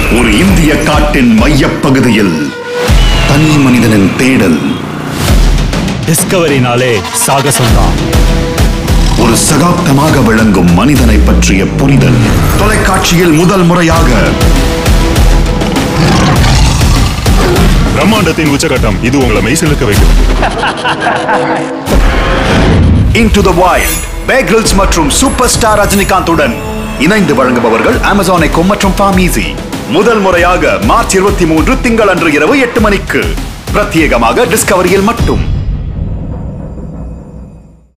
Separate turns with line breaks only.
ஒரு இந்திய காட்டின் மையப்பகுதியில் தனி மனிதனின் தேடல்
டிஸ்கவரினாலே சாகசம்தான்
ஒரு சகாப்தமாக விளங்கும் மனிதனை பற்றிய புரிதல் தொலைக்காட்சியில் முதல் முறையாக
பிரம்மாண்டத்தின் உச்சகட்டம் இது உங்களை மெய்சிலுக்க வைக்கும்
இன்டு த வைல்ட் பேக்ரில்ஸ் மற்றும் சூப்பர் ஸ்டார் ரஜினிகாந்துடன் இணைந்து வழங்குபவர்கள் அமேசான் எக்கோ மற்றும் ஃபார்மீசி முதல் முறையாக மார்ச் இருபத்தி மூன்று திங்கள் அன்று இரவு எட்டு மணிக்கு பிரத்யேகமாக டிஸ்கவரியில் மட்டும்